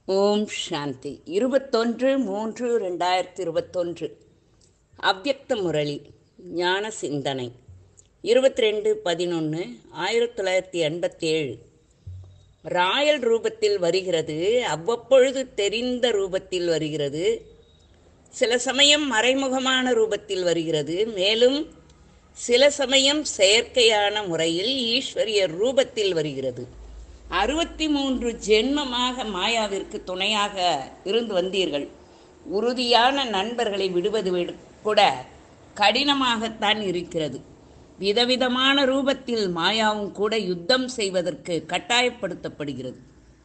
ஓம் சாந்தி இருபத்தொன்று மூன்று ரெண்டாயிரத்தி இருபத்தொன்று அவ்யக்த முரளி ஞான சிந்தனை இருபத்தி ரெண்டு பதினொன்று ஆயிரத்தி தொள்ளாயிரத்தி எண்பத்தேழு ராயல் ரூபத்தில் வருகிறது அவ்வப்பொழுது தெரிந்த ரூபத்தில் வருகிறது சில சமயம் மறைமுகமான ரூபத்தில் வருகிறது மேலும் சில சமயம் செயற்கையான முறையில் ஈஸ்வரிய ரூபத்தில் வருகிறது அறுபத்தி மூன்று ஜென்மமாக மாயாவிற்கு துணையாக இருந்து வந்தீர்கள் உறுதியான நண்பர்களை விடுவது விடு- கூட கடினமாகத்தான் இருக்கிறது விதவிதமான ரூபத்தில் மாயாவும் கூட யுத்தம் செய்வதற்கு கட்டாயப்படுத்தப்படுகிறது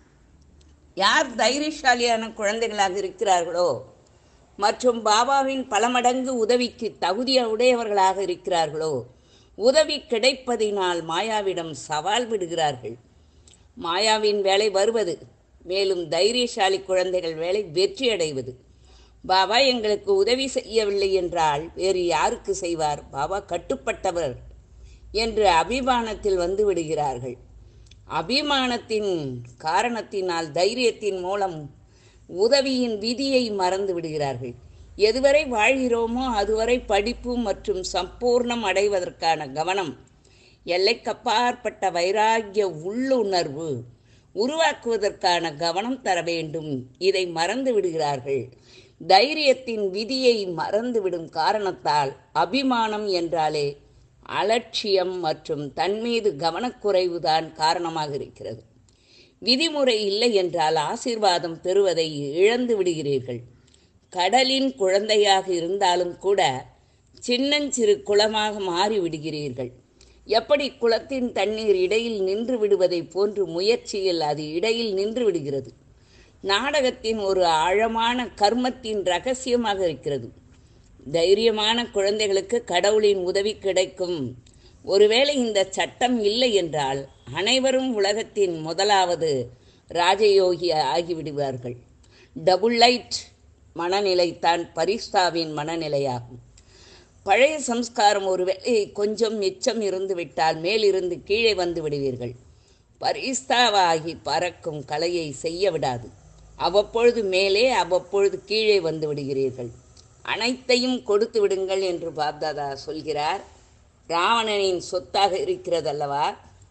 யார் தைரியசாலியான குழந்தைகளாக இருக்கிறார்களோ மற்றும் பாபாவின் பல மடங்கு உதவிக்கு தகுதி உடையவர்களாக இருக்கிறார்களோ உதவி கிடைப்பதினால் மாயாவிடம் சவால் விடுகிறார்கள் மாயாவின் வேலை வருவது மேலும் தைரியசாலி குழந்தைகள் வேலை வெற்றி அடைவது பாபா எங்களுக்கு உதவி செய்யவில்லை என்றால் வேறு யாருக்கு செய்வார் பாபா கட்டுப்பட்டவர் என்று அபிமானத்தில் வந்து விடுகிறார்கள் அபிமானத்தின் காரணத்தினால் தைரியத்தின் மூலம் உதவியின் விதியை மறந்து விடுகிறார்கள் எதுவரை வாழ்கிறோமோ அதுவரை படிப்பு மற்றும் சம்பூர்ணம் அடைவதற்கான கவனம் எல்லைக்கப்பாற்பட்ட வைராகிய உள்ளுணர்வு உருவாக்குவதற்கான கவனம் தர வேண்டும் இதை மறந்து விடுகிறார்கள் தைரியத்தின் விதியை மறந்துவிடும் காரணத்தால் அபிமானம் என்றாலே அலட்சியம் மற்றும் தன்மீது கவனக்குறைவுதான் காரணமாக இருக்கிறது விதிமுறை இல்லை என்றால் ஆசீர்வாதம் பெறுவதை இழந்து விடுகிறீர்கள் கடலின் குழந்தையாக இருந்தாலும் கூட சின்னஞ்சிறு குளமாக மாறி விடுகிறீர்கள் எப்படி குளத்தின் தண்ணீர் இடையில் நின்று விடுவதைப் போன்று முயற்சியில் அது இடையில் நின்று விடுகிறது நாடகத்தின் ஒரு ஆழமான கர்மத்தின் ரகசியமாக இருக்கிறது தைரியமான குழந்தைகளுக்கு கடவுளின் உதவி கிடைக்கும் ஒருவேளை இந்த சட்டம் இல்லை என்றால் அனைவரும் உலகத்தின் முதலாவது ராஜயோகி ஆகிவிடுவார்கள் டபுள் லைட் மனநிலை தான் பரிஸ்தாவின் மனநிலையாகும் பழைய சம்ஸ்காரம் ஒருவேளை கொஞ்சம் மிச்சம் இருந்து விட்டால் மேலிருந்து கீழே வந்து விடுவீர்கள் பரிஸ்தாவாகி பறக்கும் கலையை செய்ய விடாது அவ்வப்பொழுது மேலே அவ்வப்பொழுது கீழே வந்து விடுகிறீர்கள் அனைத்தையும் கொடுத்து விடுங்கள் என்று பாப்தாதா சொல்கிறார் ராவணனின் சொத்தாக இருக்கிறதல்லவா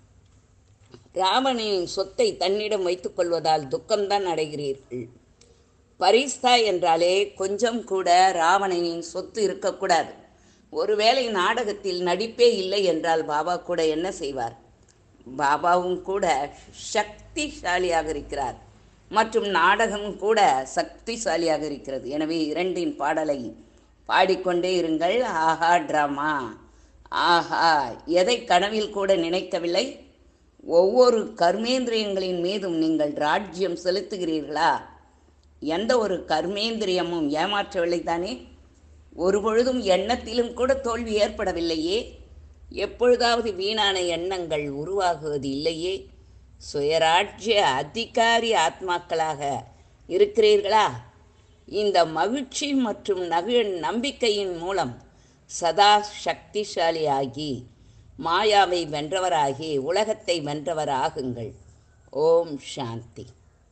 ராவணனின் சொத்தை தன்னிடம் வைத்துக் கொள்வதால் துக்கம்தான் அடைகிறீர்கள் பரிஸ்தா என்றாலே கொஞ்சம் கூட ராவணனின் சொத்து இருக்கக்கூடாது ஒருவேளை நாடகத்தில் நடிப்பே இல்லை என்றால் பாபா கூட என்ன செய்வார் பாபாவும் கூட சக்திசாலியாக இருக்கிறார் மற்றும் நாடகம் கூட சக்திசாலியாக இருக்கிறது எனவே இரண்டின் பாடலை பாடிக்கொண்டே இருங்கள் ஆஹா ட்ராமா ஆஹா எதை கனவில் கூட நினைக்கவில்லை ஒவ்வொரு கர்மேந்திரியங்களின் மீதும் நீங்கள் ராஜ்யம் செலுத்துகிறீர்களா எந்த ஒரு கர்மேந்திரியமும் ஏமாற்றவில்லை தானே ஒருபொழுதும் எண்ணத்திலும் கூட தோல்வி ஏற்படவில்லையே எப்பொழுதாவது வீணான எண்ணங்கள் உருவாகுவது இல்லையே சுயராஜ்ய அதிகாரி ஆத்மாக்களாக இருக்கிறீர்களா இந்த மகிழ்ச்சி மற்றும் நகு நம்பிக்கையின் மூலம் சதா சக்திசாலியாகி மாயாவை வென்றவராகி உலகத்தை வென்றவராகுங்கள் ஓம் சாந்தி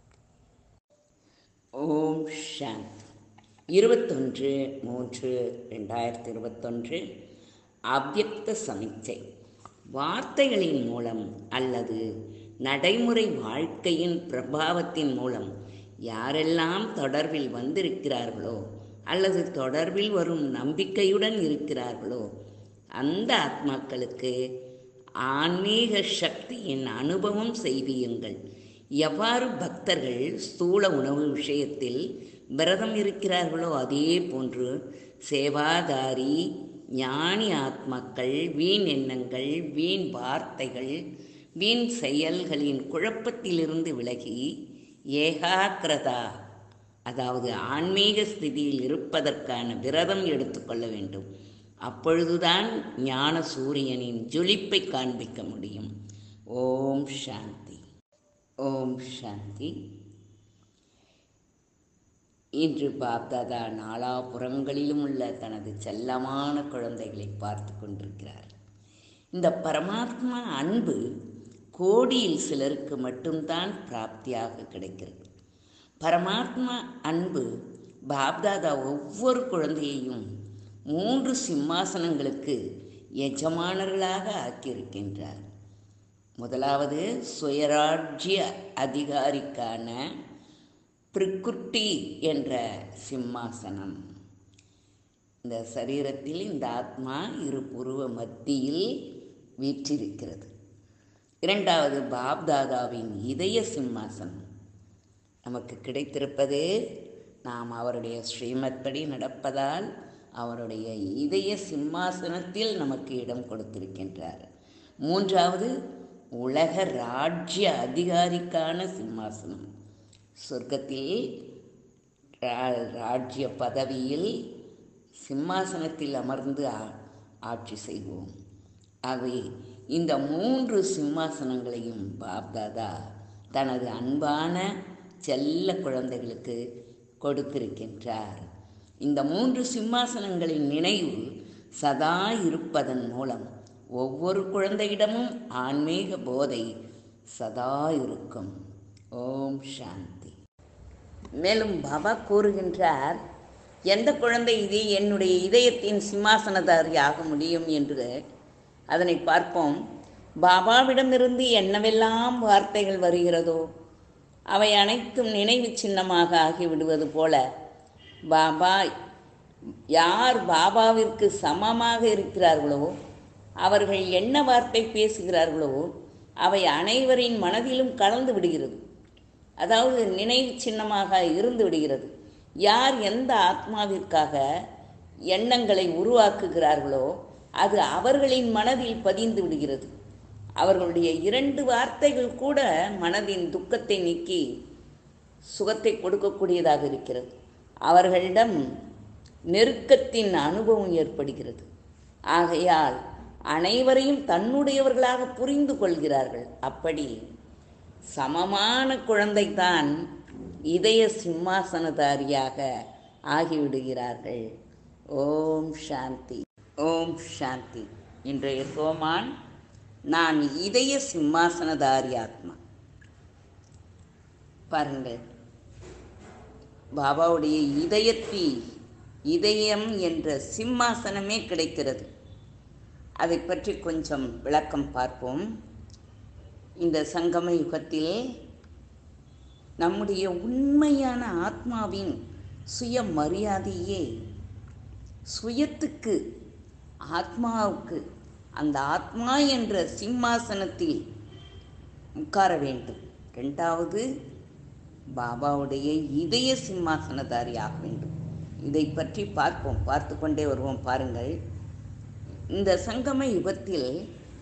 ஓம் சாந்தி இருபத்தொன்று மூன்று ரெண்டாயிரத்தி இருபத்தொன்று அவ்யக்த சமிச்சை வார்த்தைகளின் மூலம் அல்லது நடைமுறை வாழ்க்கையின் பிரபாவத்தின் மூலம் யாரெல்லாம் தொடர்பில் வந்திருக்கிறார்களோ அல்லது தொடர்பில் வரும் நம்பிக்கையுடன் இருக்கிறார்களோ அந்த ஆத்மாக்களுக்கு ஆன்மீக சக்தியின் அனுபவம் செய்வியுங்கள் எவ்வாறு பக்தர்கள் ஸ்தூல உணவு விஷயத்தில் விரதம் இருக்கிறார்களோ அதே போன்று சேவாதாரி ஞானி ஆத்மாக்கள் வீண் எண்ணங்கள் வீண் வார்த்தைகள் வீண் செயல்களின் குழப்பத்திலிருந்து விலகி ஏகாக்கிரதா அதாவது ஆன்மீக ஸ்திதியில் இருப்பதற்கான விரதம் எடுத்துக்கொள்ள வேண்டும் அப்பொழுதுதான் ஞான சூரியனின் ஜொலிப்பை காண்பிக்க முடியும் ஓம் சாந்தி ஓம் சாந்தி இன்று பாப்தாதா நாலாபுறங்களிலும் உள்ள தனது செல்லமான குழந்தைகளை பார்த்து கொண்டிருக்கிறார் இந்த பரமாத்மா அன்பு கோடியில் சிலருக்கு மட்டும்தான் பிராப்தியாக கிடைக்கிறது பரமாத்மா அன்பு பாப்தாதா ஒவ்வொரு குழந்தையையும் மூன்று சிம்மாசனங்களுக்கு எஜமானர்களாக ஆக்கியிருக்கின்றார் முதலாவது சுயராஜ்ய அதிகாரிக்கான பிரிக்குட்டி என்ற சிம்மாசனம் இந்த சரீரத்தில் இந்த ஆத்மா இரு புருவ மத்தியில் வீற்றிருக்கிறது இரண்டாவது பாப்தாதாவின் இதய சிம்மாசனம் நமக்கு கிடைத்திருப்பது நாம் அவருடைய ஸ்ரீமத் படி நடப்பதால் அவருடைய இதய சிம்மாசனத்தில் நமக்கு இடம் கொடுத்திருக்கின்றார் மூன்றாவது உலக ராஜ்ய அதிகாரிக்கான சிம்மாசனம் சொர்க்கத்தில் ரா- ராஜ்ய பதவியில் சிம்மாசனத்தில் அமர்ந்து ஆ- ஆட்சி செய்வோம் ஆகவே இந்த மூன்று சிம்மாசனங்களையும் பாப்தாதா தனது அன்பான செல்ல குழந்தைகளுக்கு கொடுத்திருக்கின்றார் இந்த மூன்று சிம்மாசனங்களின் நினைவு சதா இருப்பதன் மூலம் ஒவ்வொரு குழந்தையிடமும் ஆன்மீக போதை சதா இருக்கும் ஓம் சாந்தி மேலும் பாபா கூறுகின்றார் எந்த குழந்தை இது என்னுடைய இதயத்தின் சிம்மாசனதாரி ஆக முடியும் என்று அதனை பார்ப்போம் பாபாவிடமிருந்து என்னவெல்லாம் வார்த்தைகள் வருகிறதோ அவை அனைத்தும் நினைவு சின்னமாக ஆகிவிடுவது போல பாபா யார் பாபாவிற்கு சமமாக இருக்கிறார்களோ அவர்கள் என்ன வார்த்தை பேசுகிறார்களோ அவை அனைவரின் மனதிலும் கலந்து விடுகிறது அதாவது நினைவு சின்னமாக இருந்து விடுகிறது யார் எந்த ஆத்மாவிற்காக எண்ணங்களை உருவாக்குகிறார்களோ அது அவர்களின் மனதில் பதிந்து விடுகிறது அவர்களுடைய இரண்டு வார்த்தைகள் கூட மனதின் துக்கத்தை நீக்கி சுகத்தை கொடுக்கக்கூடியதாக இருக்கிறது அவர்களிடம் நெருக்கத்தின் அனுபவம் ஏற்படுகிறது ஆகையால் அனைவரையும் தன்னுடையவர்களாக புரிந்து கொள்கிறார்கள் அப்படி சமமான குழந்தைதான் இதய சிம்மாசனதாரியாக ஆகிவிடுகிறார்கள் ஓம் சாந்தி ஓம் சாந்தி இன்றைய சோமான் நான் இதய சிம்மாசனதாரி ஆத்மா பாருங்கள் பாபாவுடைய இதயத்தில் இதயம் என்ற சிம்மாசனமே கிடைக்கிறது அதை பற்றி கொஞ்சம் விளக்கம் பார்ப்போம் இந்த சங்கம யுகத்தில் நம்முடைய உண்மையான ஆத்மாவின் சுய மரியாதையே சுயத்துக்கு ஆத்மாவுக்கு அந்த ஆத்மா என்ற சிம்மாசனத்தில் உட்கார வேண்டும் ரெண்டாவது பாபாவுடைய இதய சிம்மாசனதாரி ஆக வேண்டும் இதை பற்றி பார்ப்போம் பார்த்து கொண்டே வருவோம் பாருங்கள் இந்த சங்கம யுகத்தில்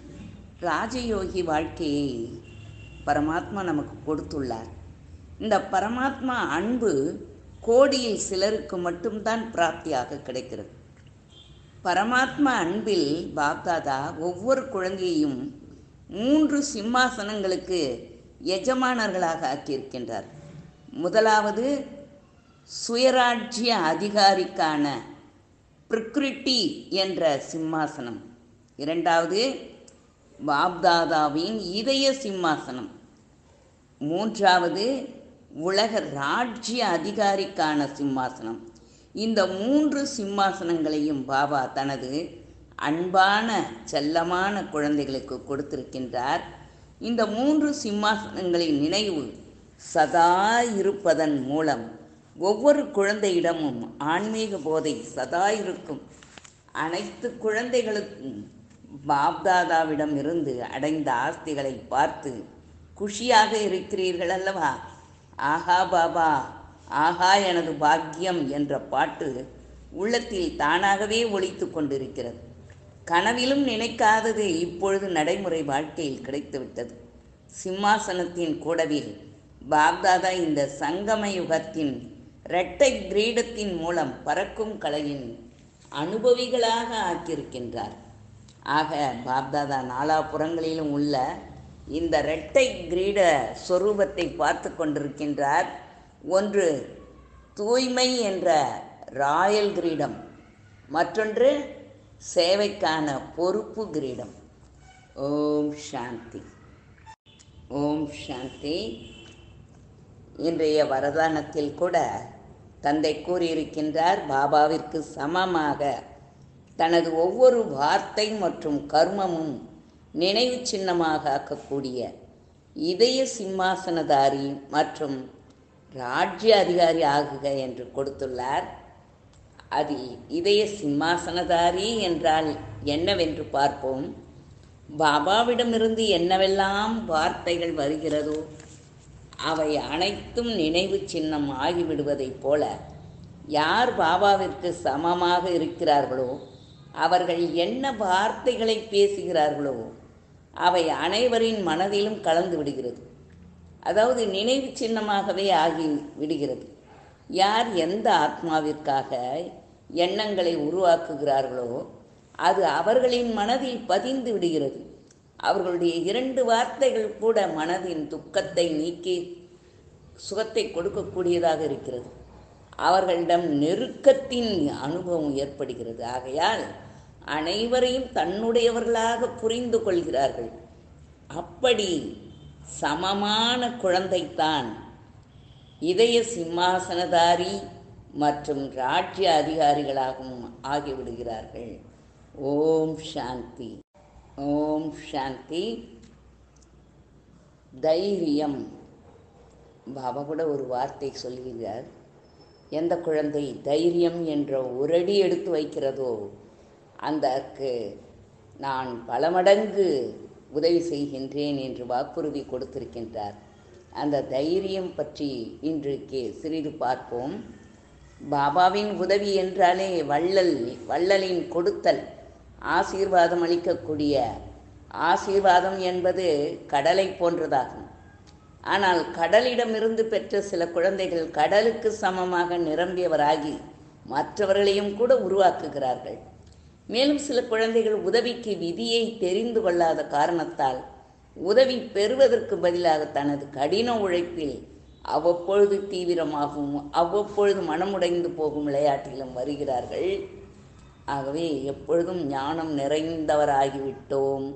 ராஜயோகி வாழ்க்கையை பரமாத்மா நமக்கு கொடுத்துள்ளார் இந்த பரமாத்மா அன்பு கோடியில் சிலருக்கு மட்டும்தான் பிராப்தியாக கிடைக்கிறது பரமாத்மா அன்பில் பாப்தாதா ஒவ்வொரு குழந்தையையும் மூன்று சிம்மாசனங்களுக்கு எஜமானர்களாக ஆக்கியிருக்கின்றார் முதலாவது சுயராஜ்ய அதிகாரிக்கான பிரிக்ரிட்டி என்ற சிம்மாசனம் இரண்டாவது பாப்தாதாவின் இதய சிம்மாசனம் மூன்றாவது உலக ராஜ்ய அதிகாரிக்கான சிம்மாசனம் இந்த மூன்று சிம்மாசனங்களையும் பாபா தனது அன்பான செல்லமான குழந்தைகளுக்கு கொடுத்திருக்கின்றார் இந்த மூன்று சிம்மாசனங்களின் நினைவு சதா இருப்பதன் மூலம் ஒவ்வொரு குழந்தையிடமும் ஆன்மீக போதை சதா இருக்கும் அனைத்து குழந்தைகளுக்கும் பாப்தாதாவிடம் இருந்து அடைந்த ஆஸ்திகளை பார்த்து குஷியாக இருக்கிறீர்கள் அல்லவா ஆஹா பாபா ஆஹா எனது பாக்கியம் என்ற பாட்டு உள்ளத்தில் தானாகவே ஒலித்து கொண்டிருக்கிறது கனவிலும் நினைக்காதது இப்பொழுது நடைமுறை வாழ்க்கையில் கிடைத்துவிட்டது சிம்மாசனத்தின் கூடவில் பாப்தாதா இந்த சங்கம யுகத்தின் இரட்டை கிரீடத்தின் மூலம் பறக்கும் கலையின் அனுபவிகளாக ஆக்கியிருக்கின்றார் ஆக பாப்தாதா நாலாபுறங்களிலும் உள்ள இந்த இரட்டை கிரீட சொரூபத்தை பார்த்து கொண்டிருக்கின்றார் ஒன்று தூய்மை என்ற ராயல் கிரீடம் மற்றொன்று சேவைக்கான பொறுப்பு கிரீடம் ஓம் சாந்தி ஓம் சாந்தி இன்றைய வரதானத்தில் கூட தந்தை கூறியிருக்கின்றார் பாபாவிற்கு சமமாக தனது ஒவ்வொரு வார்த்தை மற்றும் கர்மமும் நினைவு சின்னமாக ஆக்கக்கூடிய இதய சிம்மாசனதாரி மற்றும் ராஜ்ய அதிகாரி ஆகுக என்று கொடுத்துள்ளார் அதில் இதய சிம்மாசனதாரி என்றால் என்னவென்று பார்ப்போம் பாபாவிடமிருந்து என்னவெல்லாம் வார்த்தைகள் வருகிறதோ அவை அனைத்தும் நினைவு சின்னம் ஆகிவிடுவதைப் போல யார் பாபாவிற்கு சமமாக இருக்கிறார்களோ அவர்கள் என்ன வார்த்தைகளை பேசுகிறார்களோ அவை அனைவரின் மனதிலும் கலந்து விடுகிறது அதாவது நினைவு சின்னமாகவே ஆகி விடுகிறது யார் எந்த ஆத்மாவிற்காக எண்ணங்களை உருவாக்குகிறார்களோ அது அவர்களின் மனதில் பதிந்து விடுகிறது அவர்களுடைய இரண்டு வார்த்தைகள் கூட மனதின் துக்கத்தை நீக்கி சுகத்தை கொடுக்கக்கூடியதாக இருக்கிறது அவர்களிடம் நெருக்கத்தின் அனுபவம் ஏற்படுகிறது ஆகையால் அனைவரையும் தன்னுடையவர்களாக புரிந்து கொள்கிறார்கள் அப்படி சமமான குழந்தைத்தான் இதய சிம்மாசனதாரி மற்றும் ராஜ்ய அதிகாரிகளாகவும் ஆகிவிடுகிறார்கள் ஓம் சாந்தி ஓம் சாந்தி தைரியம் பாபா கூட ஒரு வார்த்தை சொல்கிறார் எந்த குழந்தை தைரியம் என்ற ஒரு அடி எடுத்து வைக்கிறதோ அந்தக்கு நான் பல மடங்கு உதவி செய்கின்றேன் என்று வாக்குறுதி கொடுத்திருக்கின்றார் அந்த தைரியம் பற்றி இன்றைக்கு சிறிது பார்ப்போம் பாபாவின் உதவி என்றாலே வள்ளல் வள்ளலின் கொடுத்தல் ஆசீர்வாதம் அளிக்கக்கூடிய ஆசீர்வாதம் என்பது கடலை போன்றதாகும் ஆனால் கடலிடமிருந்து பெற்ற சில குழந்தைகள் கடலுக்கு சமமாக நிரம்பியவராகி மற்றவர்களையும் கூட உருவாக்குகிறார்கள் மேலும் சில குழந்தைகள் உதவிக்கு விதியை தெரிந்து கொள்ளாத காரணத்தால் உதவி பெறுவதற்கு பதிலாக தனது கடின உழைப்பில் அவ்வப்பொழுது தீவிரமாகவும் அவ்வப்பொழுது மனமுடைந்து போகும் விளையாட்டிலும் வருகிறார்கள் ஆகவே எப்பொழுதும் ஞானம் நிறைந்தவராகிவிட்டோம்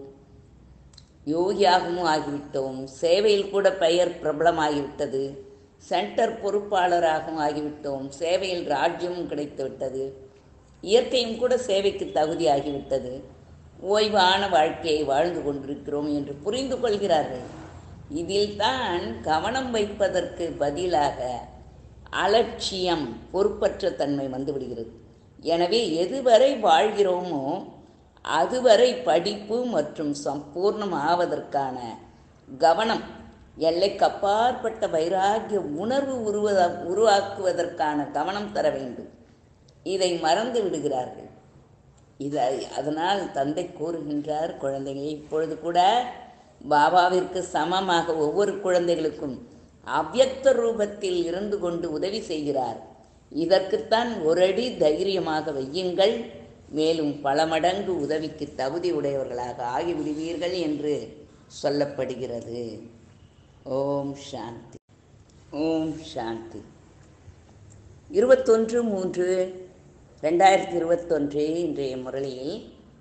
யோகியாகவும் ஆகிவிட்டோம் சேவையில் கூட பெயர் பிரபலமாகிவிட்டது சென்டர் பொறுப்பாளராகவும் ஆகிவிட்டோம் சேவையில் ராஜ்யமும் கிடைத்து விட்டது இயற்கையும் கூட சேவைக்கு தகுதியாகிவிட்டது ஓய்வான வாழ்க்கையை வாழ்ந்து கொண்டிருக்கிறோம் என்று புரிந்து கொள்கிறார்கள் இதில் தான் கவனம் வைப்பதற்கு பதிலாக அலட்சியம் பொறுப்பற்ற தன்மை வந்துவிடுகிறது எனவே எதுவரை வாழ்கிறோமோ அதுவரை படிப்பு மற்றும் சம்பூர்ணம் ஆவதற்கான கவனம் எல்லைக்கு அப்பாற்பட்ட வைராகிய உணர்வு உருவத உருவாக்குவதற்கான கவனம் தர வேண்டும் இதை மறந்து விடுகிறார்கள் இதை அதனால் தந்தை கூறுகின்றார் குழந்தைகள் இப்பொழுது கூட பாபாவிற்கு சமமாக ஒவ்வொரு குழந்தைகளுக்கும் அவ்யக்த ரூபத்தில் இருந்து கொண்டு உதவி செய்கிறார் இதற்குத்தான் ஒரு அடி தைரியமாக வையுங்கள் மேலும் பல மடங்கு உதவிக்கு தகுதி உடையவர்களாக ஆகிவிடுவீர்கள் என்று சொல்லப்படுகிறது ஓம் சாந்தி ஓம் சாந்தி இருபத்தொன்று மூன்று ரெண்டாயிரத்தி இருபத்தொன்று இன்றைய முரளியில்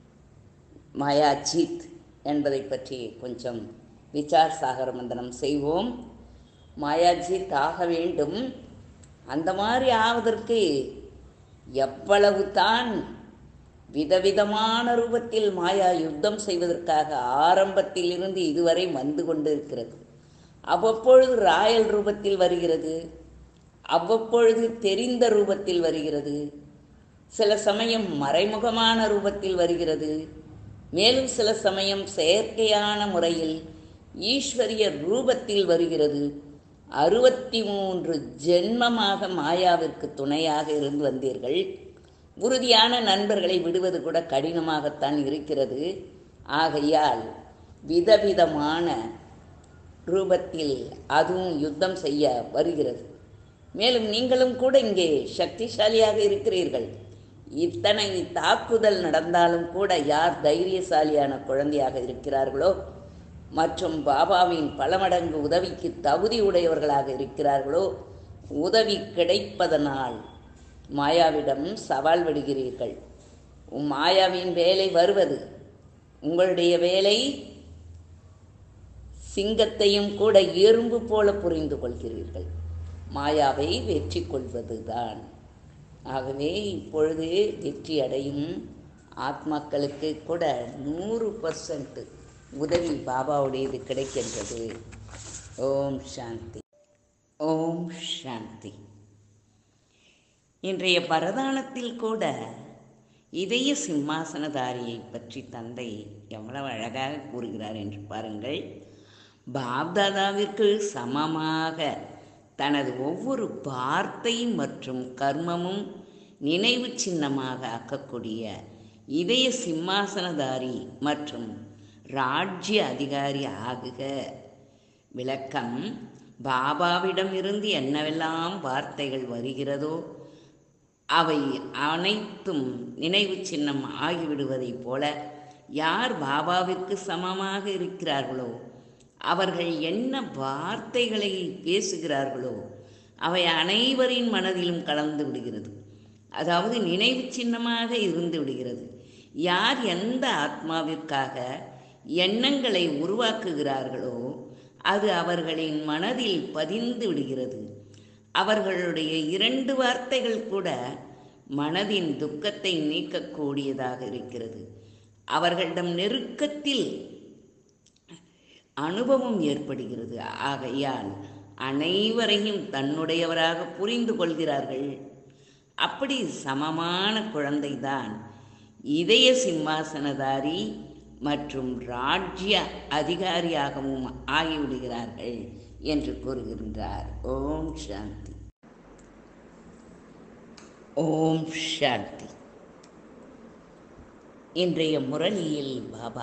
மாயாஜித் என்பதை பற்றி கொஞ்சம் விசார் சாகர மந்தனம் செய்வோம் மாயாஜித் ஆக வேண்டும் அந்த மாதிரி ஆவதற்கு எவ்வளவு தான் விதவிதமான ரூபத்தில் மாயா யுத்தம் செய்வதற்காக ஆரம்பத்தில் இருந்து இதுவரை வந்து கொண்டிருக்கிறது அவ்வப்பொழுது ராயல் ரூபத்தில் வருகிறது அவ்வப்பொழுது தெரிந்த ரூபத்தில் வருகிறது சில சமயம் மறைமுகமான ரூபத்தில் வருகிறது மேலும் சில சமயம் செயற்கையான முறையில் ஈஸ்வரிய ரூபத்தில் வருகிறது அறுபத்தி மூன்று ஜென்மமாக மாயாவிற்கு துணையாக இருந்து வந்தீர்கள் உறுதியான நண்பர்களை விடுவது கூட கடினமாகத்தான் இருக்கிறது ஆகையால் விதவிதமான ரூபத்தில் அதுவும் யுத்தம் செய்ய வருகிறது மேலும் நீங்களும் கூட இங்கே சக்திசாலியாக இருக்கிறீர்கள் இத்தனை தாக்குதல் நடந்தாலும் கூட யார் தைரியசாலியான குழந்தையாக இருக்கிறார்களோ மற்றும் பாபாவின் பல மடங்கு உதவிக்கு தகுதி உடையவர்களாக இருக்கிறார்களோ உதவி கிடைப்பதனால் மாயாவிடம் சவால் விடுகிறீர்கள் உம் மாயாவின் வேலை வருவது உங்களுடைய வேலை சிங்கத்தையும் கூட எறும்பு போல புரிந்து கொள்கிறீர்கள் மாயாவை வெற்றி கொள்வதுதான் ஆகவே இப்பொழுது வெற்றி அடையும் ஆத்மாக்களுக்கு கூட நூறு பர்சன்ட் உதவி பாபாவுடையது கிடைக்கின்றது ஓம் சாந்தி ஓம் சாந்தி இன்றைய பரதானத்தில் கூட இதய சிம்மாசனதாரியை பற்றி தந்தை எவ்வளவு அழகாக கூறுகிறார் என்று பாருங்கள் பாப்தாதாவிற்கு சமமாக தனது ஒவ்வொரு வார்த்தை மற்றும் கர்மமும் நினைவு சின்னமாக ஆக்கக்கூடிய இதய சிம்மாசனதாரி மற்றும் ராஜ்ய அதிகாரி ஆகுக விளக்கம் பாபாவிடமிருந்து என்னவெல்லாம் வார்த்தைகள் வருகிறதோ அவை அனைத்தும் நினைவு சின்னம் ஆகிவிடுவதைப் போல யார் பாபாவிற்கு சமமாக இருக்கிறார்களோ அவர்கள் என்ன வார்த்தைகளை பேசுகிறார்களோ அவை அனைவரின் மனதிலும் கலந்து விடுகிறது அதாவது நினைவு சின்னமாக இருந்து விடுகிறது யார் எந்த ஆத்மாவிற்காக எண்ணங்களை உருவாக்குகிறார்களோ அது அவர்களின் மனதில் பதிந்து விடுகிறது அவர்களுடைய இரண்டு வார்த்தைகள் கூட மனதின் துக்கத்தை நீக்கக்கூடியதாக இருக்கிறது அவர்களிடம் நெருக்கத்தில் அனுபவம் ஏற்படுகிறது ஆகையால் அனைவரையும் தன்னுடையவராக புரிந்து கொள்கிறார்கள் அப்படி சமமான குழந்தைதான் இதய சிம்மாசனதாரி மற்றும் ராஜ்ய அதிகாரியாகவும் ஆகிவிடுகிறார்கள் என்று கூறுகின்றார் ஓம் சாந்தி ஓம் சாந்தி இன்றைய முரளியில் பாபா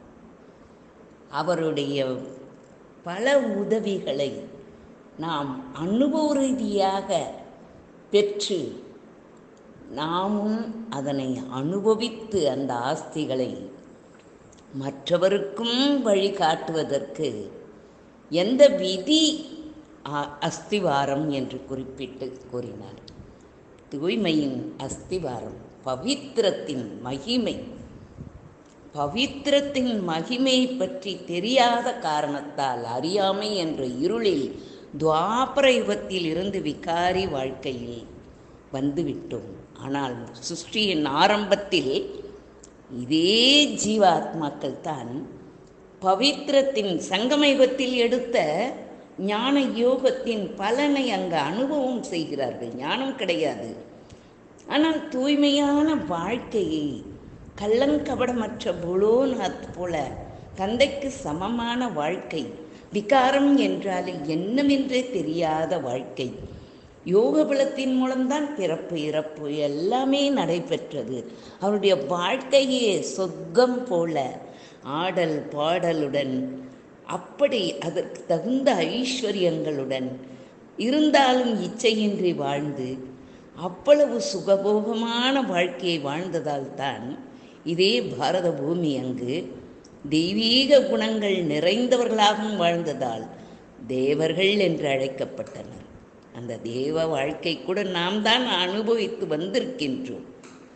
அவருடைய பல உதவிகளை நாம் அனுபவ ரீதியாக பெற்று நாமும் அதனை அனுபவித்து அந்த ஆஸ்திகளை மற்றவருக்கும் வழிகாட்டுவதற்கு எந்த விதி அ- அஸ்திவாரம் என்று குறிப்பிட்டு கூறினார் தூய்மையின் அஸ்திவாரம் பவித்திரத்தின் மகிமை பவித்திரத்தின் மகிமை பற்றி தெரியாத காரணத்தால் அறியாமை என்ற இருளில் துவாபர யுகத்தில் இருந்து விகாரி வாழ்க்கையில் வந்துவிட்டோம் ஆனால் சிருஷ்டியின் ஆரம்பத்தில் இதே ஜீவாத்மாக்கள் தான் பவித்திரத்தின் சங்கமயுகத்தில் எடுத்த ஞான யோகத்தின் பலனை அங்கு அனுபவம் செய்கிறார்கள் ஞானம் கிடையாது ஆனால் தூய்மையான வாழ்க்கையை கள்ளங்கபடமற்ற புலோநாத் போல தந்தைக்கு சமமான வாழ்க்கை விகாரம் என்றாலே என்னவென்றே தெரியாத வாழ்க்கை யோக பலத்தின் மூலம்தான் பிறப்பு இறப்பு எல்லாமே நடைபெற்றது அவருடைய வாழ்க்கையே சொர்க்கம் போல ஆடல் பாடலுடன் அப்படி அதற்கு தகுந்த ஐஸ்வர்யங்களுடன் இருந்தாலும் இச்சையின்றி வாழ்ந்து அவ்வளவு சுகபோகமான வாழ்க்கையை வாழ்ந்ததால் தான் இதே பாரத பூமி அங்கு தெய்வீக குணங்கள் நிறைந்தவர்களாகவும் வாழ்ந்ததால் தேவர்கள் என்று அழைக்கப்பட்டனர் அந்த தேவ வாழ்க்கை கூட நாம் தான் அனுபவித்து வந்திருக்கின்றோம்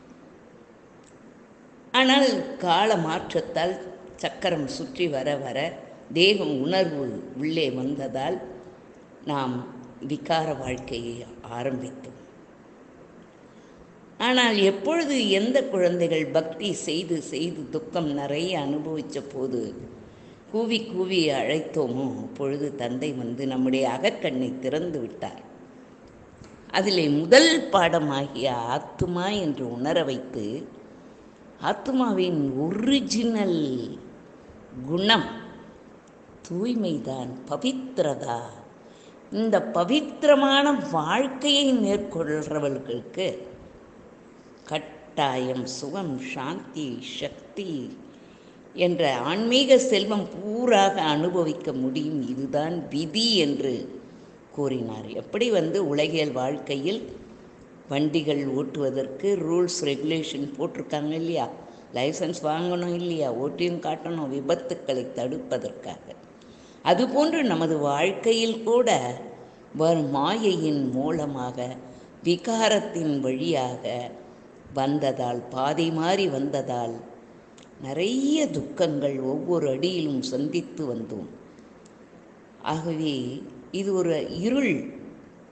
ஆனால் கால மாற்றத்தால் சக்கரம் சுற்றி வர வர தேகம் உணர்வு உள்ளே வந்ததால் நாம் விகார வாழ்க்கையை ஆரம்பித்தோம் ஆனால் எப்பொழுது எந்த குழந்தைகள் பக்தி செய்து செய்து துக்கம் நிறைய அனுபவித்த போது கூவி கூவி அழைத்தோமோ அப்பொழுது தந்தை வந்து நம்முடைய அகக்கண்ணை திறந்து விட்டார் அதிலே முதல் பாடமாகிய ஆத்துமா என்று உணர வைத்து ஆத்மாவின் ஒரிஜினல் குணம் தூய்மைதான் பவித்திரதா இந்த பவித்திரமான வாழ்க்கையை மேற்கொள்கிறவர்களுக்கு கட்டாயம் சுகம் சாந்தி சக்தி என்ற ஆன்மீக செல்வம் பூராக அனுபவிக்க முடியும் இதுதான் விதி என்று கூறினார் எப்படி வந்து உலகியல் வாழ்க்கையில் வண்டிகள் ஓட்டுவதற்கு ரூல்ஸ் ரெகுலேஷன் போட்டிருக்காங்க இல்லையா லைசன்ஸ் வாங்கணும் இல்லையா ஓட்டியும் காட்டணும் விபத்துக்களை தடுப்பதற்காக அதுபோன்று நமது வாழ்க்கையில் கூட வரும் மாயையின் மூலமாக விகாரத்தின் வழியாக வந்ததால் பாதை மாறி வந்ததால் நிறைய துக்கங்கள் ஒவ்வொரு அடியிலும் சந்தித்து வந்தோம் ஆகவே இது ஒரு இருள்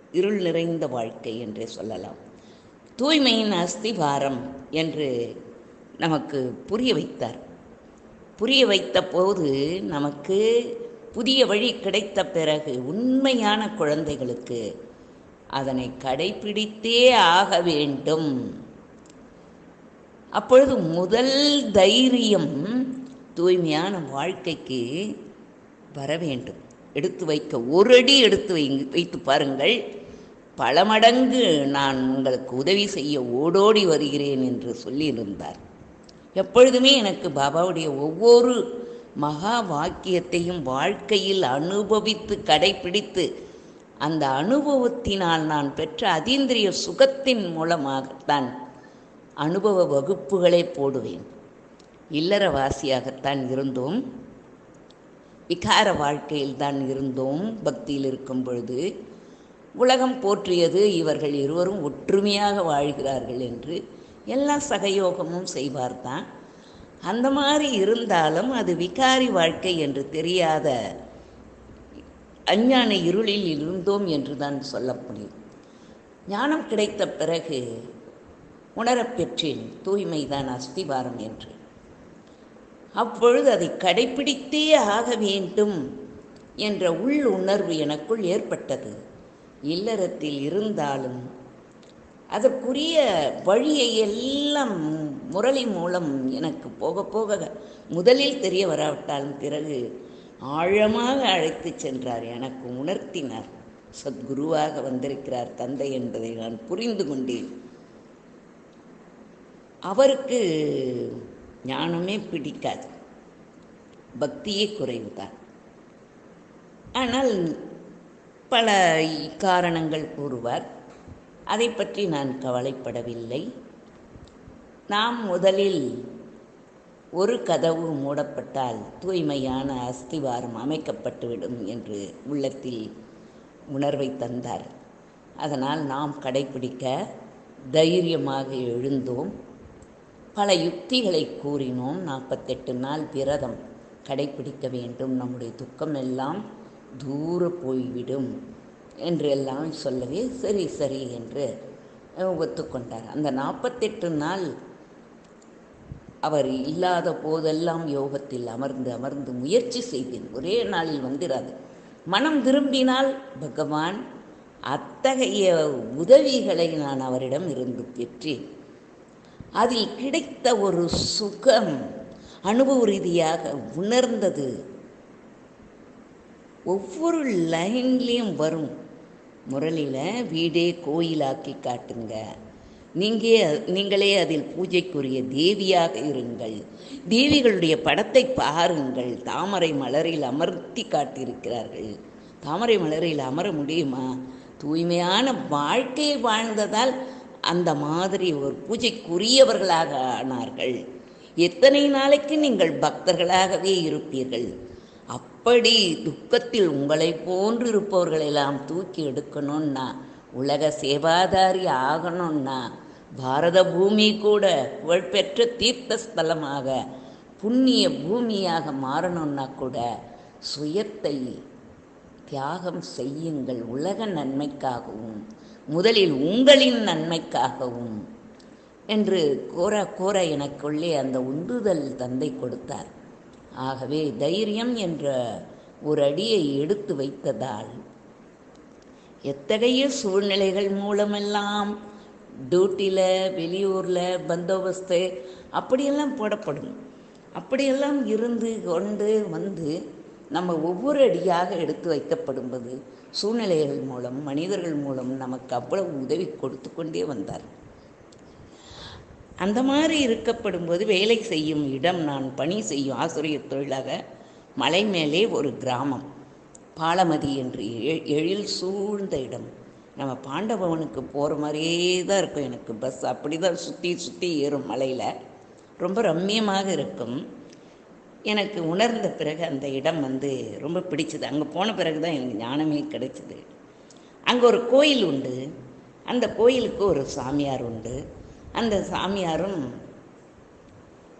இருள் நிறைந்த வாழ்க்கை என்றே சொல்லலாம் தூய்மையின் அஸ்திவாரம் என்று நமக்கு புரிய வைத்தார் புரிய வைத்த போது நமக்கு புதிய வழி கிடைத்த பிறகு உண்மையான குழந்தைகளுக்கு அதனை கடைபிடித்தே ஆக வேண்டும் அப்பொழுது முதல் தைரியம் தூய்மையான வாழ்க்கைக்கு வர வேண்டும் எடுத்து வைக்க ஒரு அடி எடுத்து வை வைத்து பாருங்கள் பல மடங்கு நான் உங்களுக்கு உதவி செய்ய ஓடோடி வருகிறேன் என்று சொல்லியிருந்தார் எப்பொழுதுமே எனக்கு பாபாவுடைய ஒவ்வொரு மகா வாக்கியத்தையும் வாழ்க்கையில் அனுபவித்து கடைபிடித்து அந்த அனுபவத்தினால் நான் பெற்ற அதீந்திரிய சுகத்தின் மூலமாகத்தான் அனுபவ வகுப்புகளை போடுவேன் இல்லறவாசியாகத்தான் இருந்தோம் விகார வாழ்க்கையில் தான் இருந்தோம் பக்தியில் இருக்கும் பொழுது உலகம் போற்றியது இவர்கள் இருவரும் ஒற்றுமையாக வாழ்கிறார்கள் என்று எல்லா சகயோகமும் செய்வார்தான் அந்த மாதிரி இருந்தாலும் அது விகாரி வாழ்க்கை என்று தெரியாத அஞ்ஞான இருளில் இருந்தோம் என்று தான் சொல்ல முடியும் ஞானம் கிடைத்த பிறகு உணரப் பெற்றேன் தூய்மைதான் அஸ்திவாரம் என்று அப்பொழுது அதை கடைபிடித்தே ஆக வேண்டும் என்ற உள் உணர்வு எனக்குள் ஏற்பட்டது இல்லறத்தில் இருந்தாலும் அதற்குரிய வழியை எல்லாம் முரளி மூலம் எனக்கு போக போக முதலில் தெரிய வராவிட்டாலும் பிறகு ஆழமாக அழைத்து சென்றார் எனக்கு உணர்த்தினார் சத்குருவாக வந்திருக்கிறார் தந்தை என்பதை நான் புரிந்து கொண்டேன் அவருக்கு ஞானமே பிடிக்காது பக்தியே குறைவுதான் ஆனால் பல காரணங்கள் கூறுவார் அதை பற்றி நான் கவலைப்படவில்லை நாம் முதலில் ஒரு கதவு மூடப்பட்டால் தூய்மையான அஸ்திவாரம் அமைக்கப்பட்டுவிடும் என்று உள்ளத்தில் உணர்வை தந்தார் அதனால் நாம் கடைபிடிக்க தைரியமாக எழுந்தோம் பல யுக்திகளை கூறினோம் நாற்பத்தெட்டு நாள் விரதம் கடைபிடிக்க வேண்டும் நம்முடைய துக்கம் எல்லாம் தூர போய்விடும் என்று எல்லாம் சொல்லவே சரி சரி என்று ஒத்துக்கொண்டார் அந்த நாற்பத்தெட்டு நாள் அவர் இல்லாத போதெல்லாம் யோகத்தில் அமர்ந்து அமர்ந்து முயற்சி செய்தேன் ஒரே நாளில் வந்துடாது மனம் திரும்பினால் பகவான் அத்தகைய உதவிகளை நான் அவரிடம் இருந்து பெற்றேன் அதில் கிடைத்த ஒரு சுகம் அனுபவ ரீதியாக உணர்ந்தது ஒவ்வொரு லைன்லேயும் வரும் முரளியில் வீடே கோயிலாக்கி காட்டுங்க நீங்கே நீங்களே அதில் பூஜைக்குரிய தேவியாக இருங்கள் தேவிகளுடைய படத்தை பாருங்கள் தாமரை மலரில் அமர்த்தி காட்டியிருக்கிறார்கள் தாமரை மலரில் அமர முடியுமா தூய்மையான வாழ்க்கையை வாழ்ந்ததால் அந்த மாதிரி ஒரு பூஜைக்குரியவர்களாக ஆனார்கள் எத்தனை நாளைக்கு நீங்கள் பக்தர்களாகவே இருப்பீர்கள் அப்படி துக்கத்தில் உங்களை போன்று இருப்பவர்களெல்லாம் தூக்கி எடுக்கணும்னா உலக சேவாதாரி ஆகணும்னா பாரத பூமி கூட புகழ்பெற்ற தீர்த்த ஸ்தலமாக புண்ணிய பூமியாக மாறணும்னா கூட சுயத்தை தியாகம் செய்யுங்கள் உலக நன்மைக்காகவும் முதலில் உங்களின் நன்மைக்காகவும் என்று கோர கோர எனக்குள்ளே அந்த உந்துதல் தந்தை கொடுத்தார் ஆகவே தைரியம் என்ற ஒரு அடியை எடுத்து வைத்ததால் எத்தகைய சூழ்நிலைகள் மூலமெல்லாம் டியூட்டியில் வெளியூரில் பந்தோபஸ்து அப்படியெல்லாம் போடப்படும் அப்படியெல்லாம் இருந்து கொண்டு வந்து நம்ம ஒவ்வொரு அடியாக எடுத்து வைக்கப்படும்போது சூழ்நிலைகள் மூலம் மனிதர்கள் மூலம் நமக்கு அவ்வளவு உதவி கொடுத்து கொண்டே வந்தார் அந்த மாதிரி இருக்கப்படும்போது வேலை செய்யும் இடம் நான் பணி செய்யும் ஆசிரியர் தொழிலாக மலை மேலே ஒரு கிராமம் பாலமதி என்று எ- எழில் சூழ்ந்த இடம் நம்ம பாண்டபவனுக்கு போகிற மாதிரியே தான் இருக்கும் எனக்கு பஸ் அப்படி தான் சுற்றி சுற்றி ஏறும் மலையில் ரொம்ப ரம்மியமாக இருக்கும் எனக்கு உணர்ந்த பிறகு அந்த இடம் வந்து ரொம்ப பிடிச்சது அங்கே போன பிறகு தான் எனக்கு ஞானமே கிடைச்சிது அங்கே ஒரு கோயில் உண்டு அந்த கோயிலுக்கு ஒரு சாமியார் உண்டு அந்த சாமியாரும்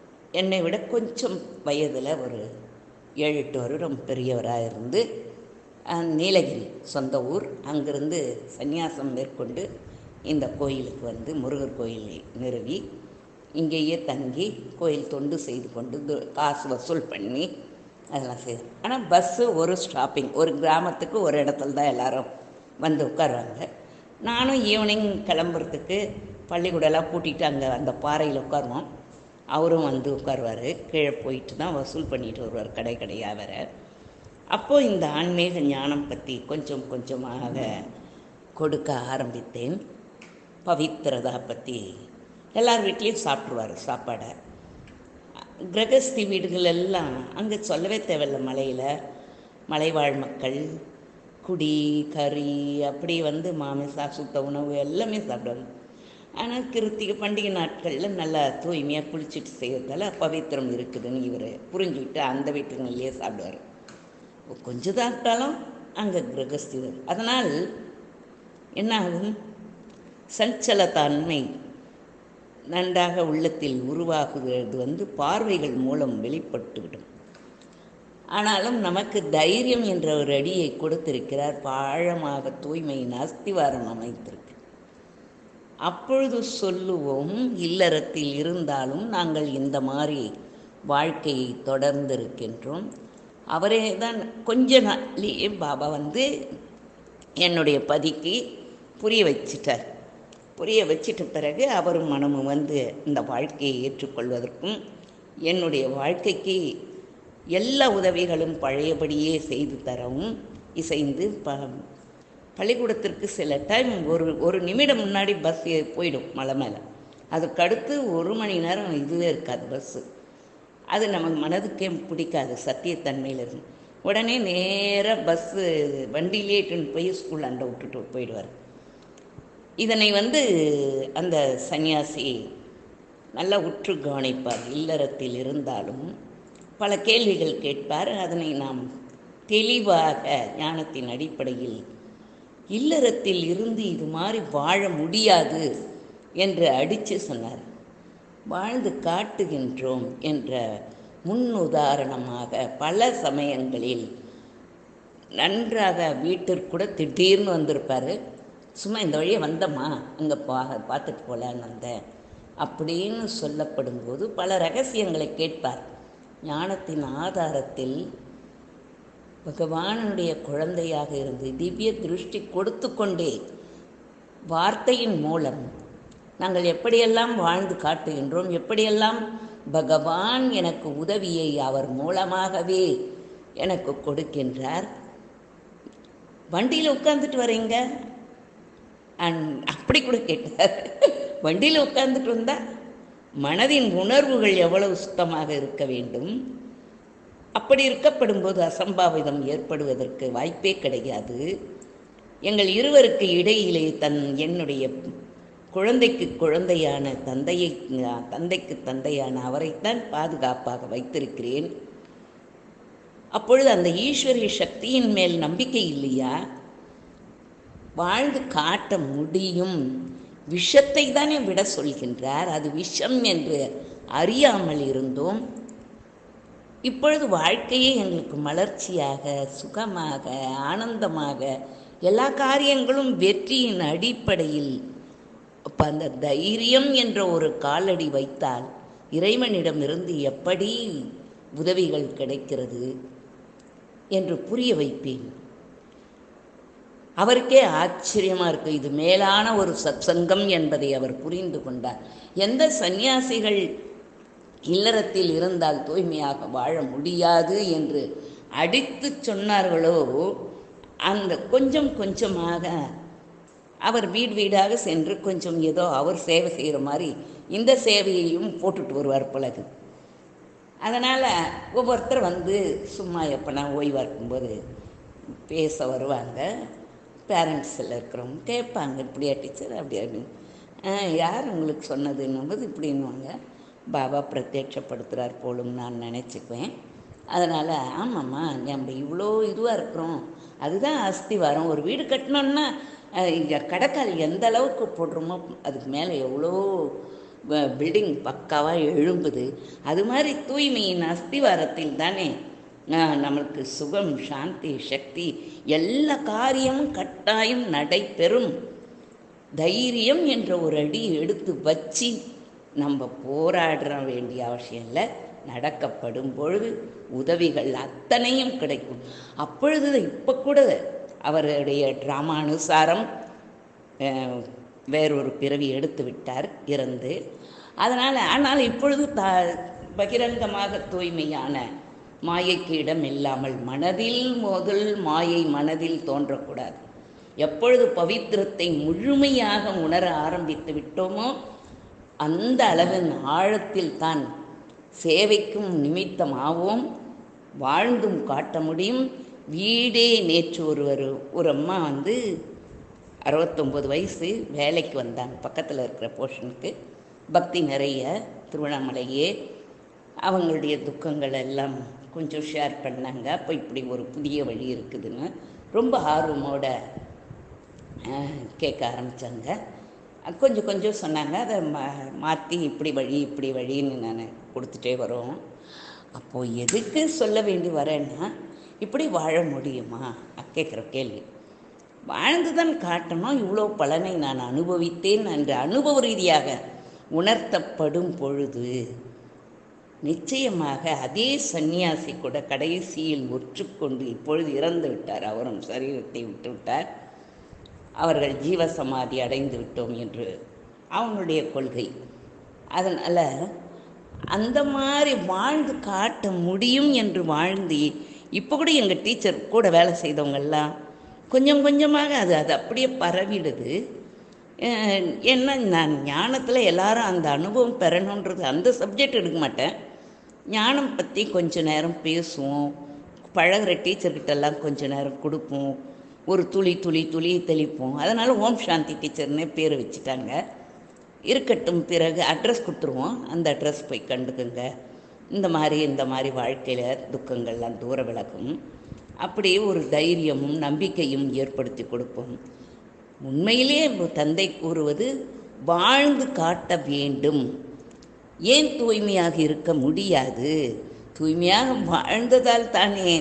என்னை விட கொஞ்சம் வயதில் ஒரு ஏழு எட்டு வருடம் பெரியவராக இருந்து அஹ், நீலகிரி சொந்த ஊர் அங்கிருந்து சந்நியாசம் மேற்கொண்டு இந்த கோயிலுக்கு வந்து முருகர் கோயிலை நிறுவி இங்கேயே தங்கி கோயில் தொண்டு செய்து கொண்டு து- காசு வசூல் பண்ணி அதெல்லாம் செய்து ஆனால் பஸ்ஸு ஒரு ஸ்டாப்பிங் ஒரு கிராமத்துக்கு ஒரு இடத்துல தான் எல்லாரும் வந்து உட்காருவாங்க நானும் ஈவினிங் கிளம்புறதுக்கு பள்ளிக்கூடலாம் பூட்டிட்டு அங்கே அந்த பாறையில் உட்காருவோம் அவரும் வந்து உட்காருவார் கீழே போயிட்டு தான் வசூல் பண்ணிட்டு வருவார் கடை கடையாக வேற அப்போது இந்த ஆன்மீக ஞானம் பற்றி கொஞ்சம் கொஞ்சமாக கொடுக்க ஆரம்பித்தேன் பவித்திரதா பற்றி எல்லார் வீட்லேயும் சாப்பிட்ருவார் சாப்பாடை கிரகஸ்தி வீடுகள் எல்லாம் அங்கே சொல்லவே தேவையில்ல மலையில் மலைவாழ் மக்கள் குடி கறி அப்படி வந்து மாமிசா சுத்த உணவு எல்லாமே சாப்பிடுவாங்க ஆனால் கிருத்திகை பண்டிகை நாட்களில் நல்லா தூய்மையாக குளிச்சுட்டு செய்யறதால பவித்திரம் இருக்குதுன்னு இவர் புரிஞ்சுக்கிட்டு அந்த வீட்டுங்கள்லேயே சாப்பிடுவார் கொஞ்சம் சாப்பிட்டாலும் அங்கே கிரகஸ்தி வரும். அதனால் என்ன ஆகும் சஞ்சலத்தன்மை நன்றாக உள்ளத்தில் உருவாகுகிறது வந்து பார்வைகள் மூலம் வெளிப்பட்டுவிடும் ஆனாலும் நமக்கு தைரியம் என்ற ஒரு அடியை கொடுத்திருக்கிறார் ஆழமாக தூய்மையின் அஸ்திவாரம் அமைத்திருக்கு அப்பொழுது சொல்லுவோம் இல்லறத்தில் இருந்தாலும் நாங்கள் இந்த மாதிரி வாழ்க்கையை தொடர்ந்திருக்கின்றோம் அவரே தான் கொஞ்ச நாள்லேயே பாபா வந்து என்னுடைய பதிக்கு புரிய வச்சிட்டார் புரிய வச்சிட்ட பிறகு அவரும் மனமும் வந்து இந்த வாழ்க்கையை ஏற்றுக்கொள்வதற்கும் என்னுடைய வாழ்க்கைக்கு எல்லா உதவிகளும் பழையபடியே செய்து தரவும் இசைந்து ப பள்ளிக்கூடத்திற்கு சில டைம் ஒரு ஒரு நிமிடம் முன்னாடி பஸ் போயிடும் மலை மேலே அதுக்கடுத்து ஒரு மணி நேரம் இதுவே இருக்காது பஸ்ஸு அது நமக்கு மனதுக்கே பிடிக்காது சத்தியத்தன்மையில் இருக்கும் உடனே நேராக பஸ்ஸு வண்டியிலே இட்டுன்னு போய் ஸ்கூல் அண்டை விட்டுட்டு போயிடுவார் இதனை வந்து அந்த சன்னியாசி நல்லா உற்று கவனிப்பார் இல்லறத்தில் இருந்தாலும் பல கேள்விகள் கேட்பார் அதனை நாம் தெளிவாக ஞானத்தின் அடிப்படையில் இல்லறத்தில் இருந்து இது மாதிரி வாழ முடியாது என்று அடித்து சொன்னார் வாழ்ந்து காட்டுகின்றோம் என்ற முன்னுதாரணமாக பல சமயங்களில் நன்றாக வீட்டிற்கு திடீர்னு வந்திருப்பார் சும்மா இந்த வழியே வந்தம்மா அங்கே பா பார்த்துட்டு போகலான்னு வந்தேன் அப்படின்னு சொல்லப்படும் போது பல ரகசியங்களை கேட்பார் ஞானத்தின் ஆதாரத்தில் பகவானுடைய குழந்தையாக இருந்து திவ்ய திருஷ்டி கொடுத்து கொண்டே வார்த்தையின் மூலம் நாங்கள் எப்படியெல்லாம் வாழ்ந்து காட்டுகின்றோம் எப்படியெல்லாம் பகவான் எனக்கு உதவியை அவர் மூலமாகவே எனக்கு கொடுக்கின்றார் வண்டியில் உட்காந்துட்டு வரீங்க அண்ட் அப்படி கூட கேட்டார் வண்டியில் உட்காந்துட்டு வந்தா மனதின் உணர்வுகள் எவ்வளவு சுத்தமாக இருக்க வேண்டும் அப்படி இருக்கப்படும்போது அசம்பாவிதம் ஏற்படுவதற்கு வாய்ப்பே கிடையாது எங்கள் இருவருக்கு இடையிலே தன் என்னுடைய குழந்தைக்கு குழந்தையான தந்தையை தந்தைக்கு தந்தையான அவரைத்தான் பாதுகாப்பாக வைத்திருக்கிறேன் அப்பொழுது அந்த ஈஸ்வரிய சக்தியின் மேல் நம்பிக்கை இல்லையா வாழ்ந்து காட்ட முடியும் விஷத்தை தானே விட சொல்கின்றார் அது விஷம் என்று அறியாமல் இருந்தோம் இப்பொழுது வாழ்க்கையே எங்களுக்கு மலர்ச்சியாக சுகமாக ஆனந்தமாக எல்லா காரியங்களும் வெற்றியின் அடிப்படையில் அப்போ அந்த தைரியம் என்ற ஒரு காலடி வைத்தால் இறைவனிடமிருந்து எப்படி உதவிகள் கிடைக்கிறது என்று புரிய வைப்பேன் அவருக்கே ஆச்சரியமாக இருக்கு இது மேலான ஒரு சத்சங்கம் என்பதை அவர் புரிந்து கொண்டார் எந்த சந்நியாசிகள் இல்லறத்தில் இருந்தால் தூய்மையாக வாழ முடியாது என்று அடித்து சொன்னார்களோ அந்த கொஞ்சம் கொஞ்சமாக அவர் வீடு வீடாக சென்று கொஞ்சம் ஏதோ அவர் சேவை செய்கிற மாதிரி இந்த சேவையையும் போட்டுட்டு வருவார் பிறகு அதனால் ஒவ்வொருத்தர் வந்து சும்மா எப்போனா ஓய்வாக இருக்கும்போது பேச வருவாங்க பேரண்ட்ஸில் இருக்கிறவங்க கேட்பாங்க இப்படியா டீச்சர் அப்படியா அப்படின்னு யார் உங்களுக்கு சொன்னதுன்னும் போது இப்படின்னுவாங்க பாபா பிரத்யட்சப்படுத்துகிறார் போலும் நான் நினச்சிக்குவேன் அதனால் ஆமாம்மா நம்ம இவ்வளோ இதுவாக இருக்கிறோம் அதுதான் அஸ்தி வரும் ஒரு வீடு கட்டினோன்னா இங்கே கடைக்கால் எந்த அளவுக்கு போடுறோமோ அதுக்கு மேலே எவ்வளோ பில்டிங் பக்காவாக எழும்புது அது மாதிரி தூய்மையின் அஸ்திவாரத்தில் தானே ஆஹ், நம்மளுக்கு சுகம் சாந்தி சக்தி எல்லா காரியமும் கட்டாயம் நடைபெறும் தைரியம் என்ற ஒரு அடி எடுத்து வச்சு நம்ம போராட வேண்டிய அவசியம் இல்லை நடக்கப்படும் பொழுது உதவிகள் அத்தனையும் கிடைக்கும் அப்பொழுது இப்போ கூட அவருடைய ட்ராமா அனுசாரம் அஹ், வேறொரு பிறவி எடுத்து விட்டார் இறந்து அதனால் ஆனால் இப்பொழுது த பகிரங்கமாக தூய்மையான மாயைக்கு இடம் இல்லாமல் மனதில் முதல் மாயை மனதில் தோன்றக்கூடாது எப்பொழுது பவித்திரத்தை முழுமையாக உணர ஆரம்பித்து விட்டோமோ அந்த அளவின் ஆழத்தில் தான் சேவைக்கும் நிமித்தமாகவும் வாழ்ந்தும் காட்ட முடியும் வீடே நேற்று ஒருவர் ஒரு அம்மா வந்து அறுபத்தொம்பது வயசு வேலைக்கு வந்தாங்க பக்கத்தில் இருக்கிற போர்ஷனுக்கு பக்தி நிறைய திருவண்ணாமலையே அவங்களுடைய துக்கங்கள் எல்லாம் கொஞ்சம் ஷேர் பண்ணாங்க அப்போ இப்படி ஒரு புதிய வழி இருக்குதுன்னு ரொம்ப ஆர்வமோட அஹ், கேட்க ஆரம்பித்தாங்க கொஞ்சம் கொஞ்சம் சொன்னாங்க அதை மா மாற்றி இப்படி வழி இப்படி வழின்னு நான் கொடுத்துட்டே வரோம் அப்போது எதுக்கு சொல்ல வேண்டி வரேன்னா இப்படி வாழ முடியுமா கேட்குற கேள்வி வாழ்ந்து தான் காட்டணும் இவ்வளோ பலனை நான் அனுபவித்தேன் என்ற அனுபவ ரீதியாக உணர்த்தப்படும் பொழுது நிச்சயமாக அதே சந்நியாசி கூட கடைசியில் ஒற்றுக்கொண்டு இப்பொழுது இறந்து விட்டார் அவரும் சரீரத்தை விட்டு விட்டார் அவர்கள் ஜீவசமாதி அடைந்து விட்டோம் என்று அவங்களுடைய கொள்கை அதனால் அந்த மாதிரி வாழ்ந்து காட்ட முடியும் என்று வாழ்ந்து இப்போ கூட எங்கள் டீச்சர் கூட வேலை செய்தவங்கெல்லாம் கொஞ்சம் கொஞ்சமாக அது அது அப்படியே பரவிடுது அஹ் ஏன்னா நான் ஞானத்தில் எல்லாரும் அந்த அனுபவம் பெறணுன்றது அந்த சப்ஜெக்ட் எடுக்க மாட்டேன் ஞானம் பற்றி கொஞ்ச நேரம் பேசுவோம் பழகுற டீச்சர்கிட்டெல்லாம் கொஞ்ச நேரம் கொடுப்போம் ஒரு துளி துளி துளி தெளிப்போம் அதனால் ஓம் சாந்தி டீச்சர்னே பேர் வச்சுட்டாங்க இருக்கட்டும் பிறகு அட்ரஸ் கொடுத்துருவோம் அந்த அட்ரஸ் போய் கண்டுக்குங்க இந்த மாதிரி இந்த மாதிரி வாழ்க்கையில் துக்கங்கள்லாம் தூர விலகும் அப்படி ஒரு தைரியமும் நம்பிக்கையும் ஏற்படுத்தி கொடுப்போம் உண்மையிலே தந்தை கூறுவது வாழ்ந்து காட்ட வேண்டும் ஏன் தூய்மையாக இருக்க முடியாது தூய்மையாக வாழ்ந்ததால் தானே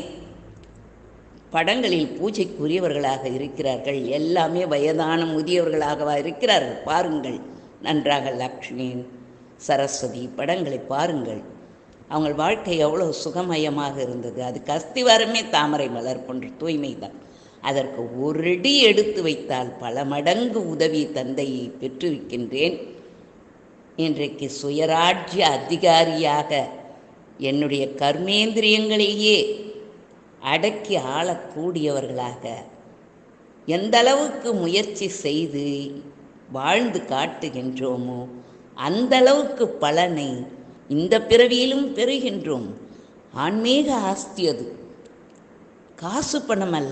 படங்களில் பூஜைக்குரியவர்களாக இருக்கிறார்கள் எல்லாமே வயதான முதியவர்களாகவா இருக்கிறார்கள் பாருங்கள் நன்றாக லக்ஷ்மி சரஸ்வதி படங்களை பாருங்கள் அவங்க வாழ்க்கை எவ்வளோ சுகமயமாக இருந்தது அதுக்கு அஸ்திவாரமே தாமரை மலர் போன்ற தூய்மை தான் அதற்கு ஒரு அடி எடுத்து வைத்தால் பல மடங்கு உதவி தந்தையை பெற்றிருக்கின்றேன் இன்றைக்கு சுயராஜ்ய அதிகாரியாக என்னுடைய கர்மேந்திரியங்களையே அடக்கி ஆளக்கூடியவர்களாக எந்த அளவுக்கு முயற்சி செய்து வாழ்ந்து காட்டுகின்றோமோ அந்த அளவுக்கு பலனை இந்த பிறவியிலும் பெறுகின்றோம் ஆன்மீக ஆஸ்தி அது காசு பணம் அல்ல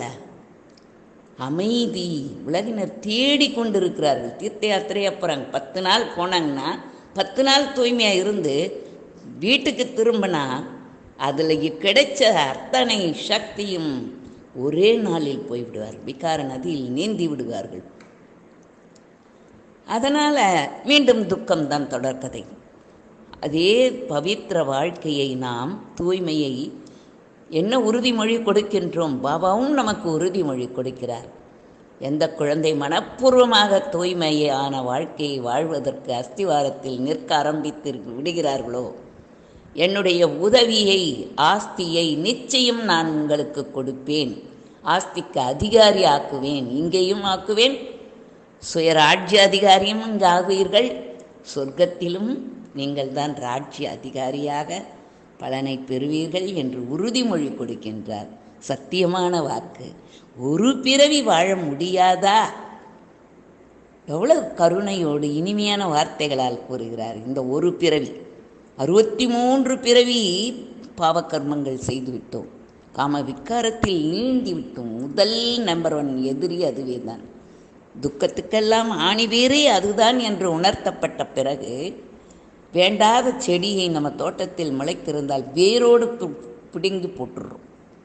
அமைதி உலகினர் தேடி கொண்டிருக்கிறார்கள் தீர்த்த யாத்திரையா போகிறாங்க பத்து நாள் போனாங்கன்னா பத்து நாள் தூய்மையாக இருந்து வீட்டுக்கு திரும்பினா அதில் கிடைச்ச அத்தனை சக்தியும் ஒரே நாளில் போய்விடுவார் விகார நதியில் நீந்தி விடுவார்கள் அதனால் மீண்டும் துக்கம்தான் தொடர்கதை அதே பவித்திர வாழ்க்கையை நாம் தூய்மையை என்ன உறுதிமொழி கொடுக்கின்றோம் பாபாவும் நமக்கு உறுதிமொழி கொடுக்கிறார் எந்த குழந்தை மனப்பூர்வமாக தூய்மையான வாழ்க்கையை வாழ்வதற்கு அஸ்திவாரத்தில் நிற்க ஆரம்பித்து விடுகிறார்களோ என்னுடைய உதவியை ஆஸ்தியை நிச்சயம் நான் உங்களுக்கு கொடுப்பேன் ஆஸ்திக்கு அதிகாரி ஆக்குவேன் இங்கேயும் ஆக்குவேன் சுயராஜ்ய அதிகாரியும் இங்கு ஆகுவீர்கள் சொர்க்கத்திலும் நீங்கள் தான் ராஜ்ய அதிகாரியாக பலனை பெறுவீர்கள் என்று உறுதிமொழி கொடுக்கின்றார் சத்தியமான வாக்கு ஒரு பிறவி வாழ முடியாதா எவ்வளவு கருணையோடு இனிமையான வார்த்தைகளால் கூறுகிறார் இந்த ஒரு பிறவி அறுபத்தி மூன்று பிறவி பாவக்கர்மங்கள் செய்துவிட்டோம் காம விக்காரத்தில் நீந்தி விட்டோம் முதல் நம்பர் ஒன் எதிரி அதுவே தான் துக்கத்துக்கெல்லாம் ஆணிவேரே அதுதான் என்று உணர்த்தப்பட்ட பிறகு வேண்டாத செடியை நம்ம தோட்டத்தில் முளைத்திருந்தால் வேரோடு பி- பிடுங்கி போட்டுடுறோம்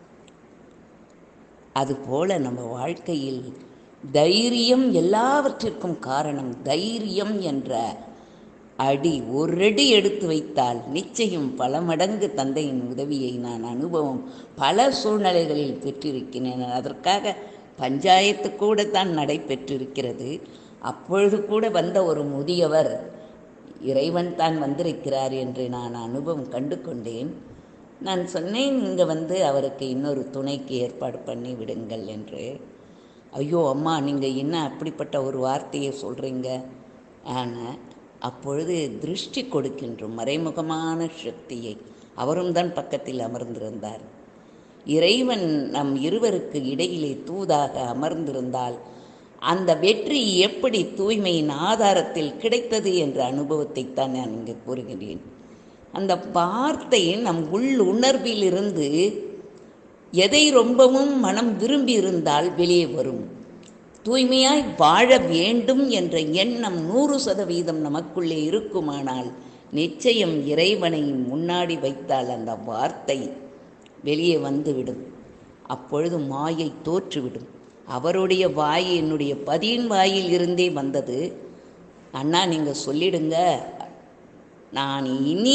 அதுபோல நம்ம வாழ்க்கையில் தைரியம் எல்லாவற்றிற்கும் காரணம் தைரியம் என்ற அடி ஒரு அடி எடுத்து வைத்தால் நிச்சயம் பல மடங்கு தந்தையின் உதவியை நான் அனுபவம் பல சூழ்நிலைகளில் பெற்றிருக்கிறேன் அதற்காக பஞ்சாயத்து கூட தான் நடைபெற்றிருக்கிறது அப்பொழுது கூட வந்த ஒரு முதியவர் இறைவன் தான் வந்திருக்கிறார் என்று நான் அனுபவம் கண்டு கொண்டேன் நான் சொன்னேன் இங்கே வந்து அவருக்கு இன்னொரு துணைக்கு ஏற்பாடு பண்ணி விடுங்கள் என்று ஐயோ அம்மா நீங்கள் என்ன அப்படிப்பட்ட ஒரு வார்த்தையை சொல்கிறீங்க ஆனால் அப்பொழுது திருஷ்டி கொடுக்கின்றோம் மறைமுகமான சக்தியை அவரும் தான் பக்கத்தில் அமர்ந்திருந்தார் இறைவன் நம் இருவருக்கு இடையிலே தூதாக அமர்ந்திருந்தால் அந்த வெற்றி எப்படி தூய்மையின் ஆதாரத்தில் கிடைத்தது என்ற அனுபவத்தை தான் நான் இங்கு கூறுகிறேன் அந்த வார்த்தை நம் உள் உணர்விலிருந்து எதை ரொம்பவும் மனம் விரும்பி இருந்தால் வெளியே வரும் தூய்மையாய் வாழ வேண்டும் என்ற எண்ணம் நூறு சதவீதம் நமக்குள்ளே இருக்குமானால் நிச்சயம் இறைவனை முன்னாடி வைத்தால் அந்த வார்த்தை வெளியே வந்துவிடும் அப்பொழுது மாயை தோற்றுவிடும் அவருடைய வாய் என்னுடைய பதியின் வாயில் இருந்தே வந்தது அண்ணா நீங்கள் சொல்லிடுங்க நான் இனி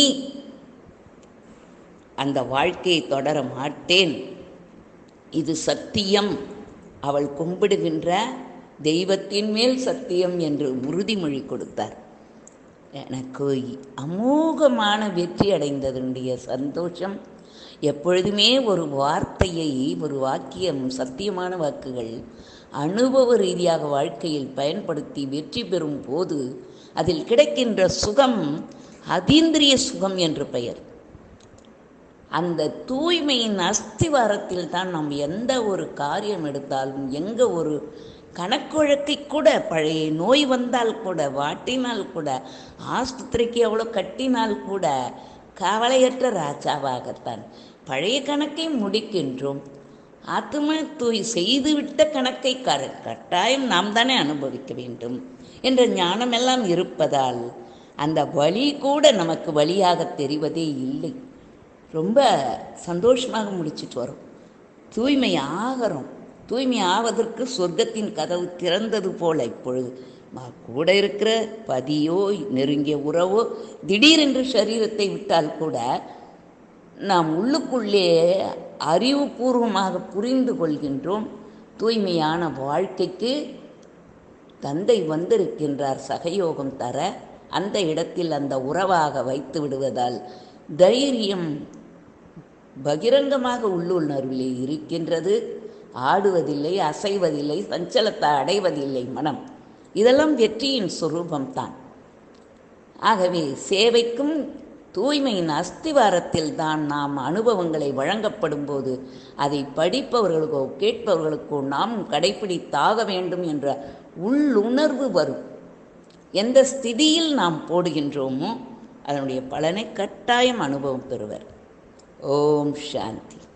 அந்த வாழ்க்கையை தொடர மாட்டேன் இது சத்தியம் அவள் கும்பிடுகின்ற தெய்வத்தின் மேல் சத்தியம் என்று உறுதிமொழி கொடுத்தார் எனக்கு அமோகமான வெற்றி அடைந்ததனுடைய சந்தோஷம் எப்பொழுதுமே ஒரு வார்த்தையை ஒரு வாக்கியம் சத்தியமான வாக்குகள் அனுபவ ரீதியாக வாழ்க்கையில் பயன்படுத்தி வெற்றி பெறும் போது அதில் கிடைக்கின்ற சுகம் அதீந்திரிய சுகம் என்று பெயர் அந்த தூய்மையின் அஸ்திவாரத்தில் தான் நாம் எந்த ஒரு காரியம் எடுத்தாலும் எங்கே ஒரு கணக்குழக்கை கூட பழைய நோய் வந்தால் கூட வாட்டினால் கூட ஆஸ்பத்திரிக்கு எவ்வளோ கட்டினால் கூட கவலையற்ற ராஜாவாகத்தான் பழைய கணக்கை முடிக்கின்றோம் ஆத்ம தூய் செய்துவிட்ட கணக்கை க கட்டாயம் நாம் தானே அனுபவிக்க வேண்டும் என்ற ஞானமெல்லாம் இருப்பதால் அந்த வழி கூட நமக்கு வழியாக தெரிவதே இல்லை ரொம்ப சந்தோஷமாக முடிச்சிட்டு வரோம் தூய்மை ஆகிறோம் தூய்மை ஆவதற்கு சொர்க்கத்தின் கதவு திறந்தது போல இப்பொழுது ம- கூட இருக்கிற பதியோ நெருங்கிய உறவோ திடீரென்று சரீரத்தை விட்டால் கூட நாம் உள்ளுக்குள்ளே அறிவுபூர்வமாக புரிந்து கொள்கின்றோம் தூய்மையான வாழ்க்கைக்கு தந்தை வந்திருக்கின்றார் சகயோகம் தர அந்த இடத்தில் அந்த உறவாக வைத்து விடுவதால் தைரியம் பகிரங்கமாக உள்ளுணர்விலே இருக்கின்றது ஆடுவதில்லை அசைவதில்லை சஞ்சலத்தை அடைவதில்லை மனம் இதெல்லாம் வெற்றியின் சுரூபம்தான் ஆகவே சேவைக்கும் தூய்மையின் அஸ்திவாரத்தில் தான் நாம் அனுபவங்களை வழங்கப்படும் போது அதை படிப்பவர்களுக்கோ கேட்பவர்களுக்கோ நாம் கடைப்பிடித்தாக வேண்டும் என்ற உள்ளுணர்வு வரும் எந்த ஸ்திதியில் நாம் போடுகின்றோமோ அதனுடைய பலனை கட்டாயம் அனுபவம் பெறுவர் ஓம் சாந்தி